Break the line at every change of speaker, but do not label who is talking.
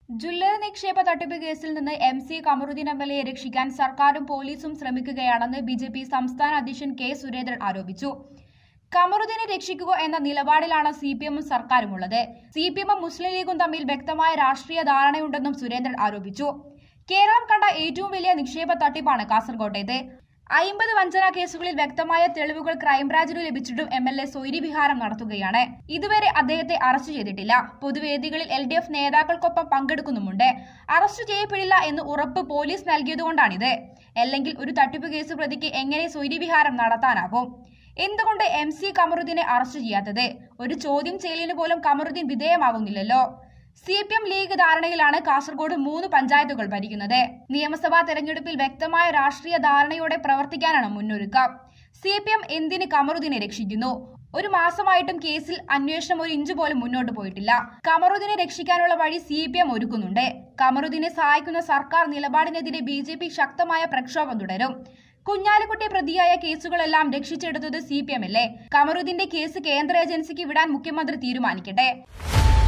jewellery നിക്ഷേപ തട്ടിപ്പ് കേസിൽ നിന്ന് M C Kamaruddin M L എയെ രക്ഷിക്കാൻ സർക്കാരും പോലീസും ശ്രമിക്കുകയാണെന്ന് ബി ജെ പി സംസ്ഥാന അധ്യക്ഷൻ കെ സുരേന്ദ്രൻ ആരോപിച്ചു കമറുദ്ദീനെ രക്ഷിക്കുക എന്ന നിലപാടിലാണ് സി പി എമ്മും സർക്കാരുമുള്ളത് സി പി എമ്മും മുസ്ലിം ലീഗും തമ്മിൽ വ്യക്തമായ രാഷ്ട്രീയ ധാരണയുണ്ടെന്നും സുരേന്ദ്രൻ ആരോപിച്ചു കേരളം കണ്ട ഏറ്റവും വലിയ നിക്ഷേപ തട്ടിപ്പാണ് കാസർകോട്ടേത് അയിമ്പത് വഞ്ചന കേസുകളിൽ വ്യക്തമായ തെളിവുകൾ ക്രൈംബ്രാഞ്ചിനു ലഭിച്ചിട്ടും എം എൽ എ സ്വൈരി വിഹാരം നടത്തുകയാണ് ഇതുവരെ അദ്ദേഹത്തെ അറസ്റ്റ് ചെയ്തിട്ടില്ല പൊതുവേദികളിൽ എൽ ഡി എഫ് നേതാക്കൾക്കൊപ്പം പങ്കെടുക്കുന്നുമുണ്ട് അറസ്റ്റ് ചെയ്യപ്പെടില്ല എന്ന് ഉറപ്പ് പോലീസ് നൽകിയതുകൊണ്ടാണിത് അല്ലെങ്കിൽ ഒരു തട്ടിപ്പ് കേസ് പ്രതിക്ക് എങ്ങനെ സ്വൈരി വിഹാരം നടത്താനാകും എന്തുകൊണ്ട് എം സി കമറുദ്ദീനെ അറസ്റ്റ് ചെയ്യാത്തത് ഒരു ചോദ്യം ചെയ്യലിന് പോലും കമറുദ്ദീൻ വിധേയമാകുന്നില്ലല്ലോ സി പി എം ലീഗ് ധാരണയിലാണ് കാസർഗോഡ് മൂന്ന് പഞ്ചായത്തുകൾ ഭരിക്കുന്നത് നിയമസഭാ തെരഞ്ഞെടുപ്പിൽ വ്യക്തമായ രാഷ്ട്രീയ ധാരണയോടെ പ്രവർത്തിക്കാനാണ് മുന്നൊരുക്കം സി പി എം എന്തിന് കമറുദ്ദീനെ രക്ഷിക്കുന്നു ഒരു മാസമായിട്ടും കേസിൽ അന്വേഷണം ഒരു ഇഞ്ച് പോലും മുന്നോട്ട് പോയിട്ടില്ല കമറുദ്ദീനെ രക്ഷിക്കാനുള്ള വഴി സി പി എം ഒരുക്കുന്നുണ്ട് കമറുദ്ദീനെ സഹായിക്കുന്ന സർക്കാർ നിലപാടിനെതിരെ ബി ജെ പി ശക്തമായ പ്രക്ഷോഭം തുടരും കുഞ്ഞാലിക്കുട്ടി പ്രതിയായ കേസുകളെല്ലാം രക്ഷിച്ചെടുത്തത് സി പി എം അല്ലേ കമറുദ്ദീന്റെ കേസ് കേന്ദ്ര ഏജൻസിക്ക് വിടാൻ മുഖ്യമന്ത്രി തീരുമാനിക്കട്ടെ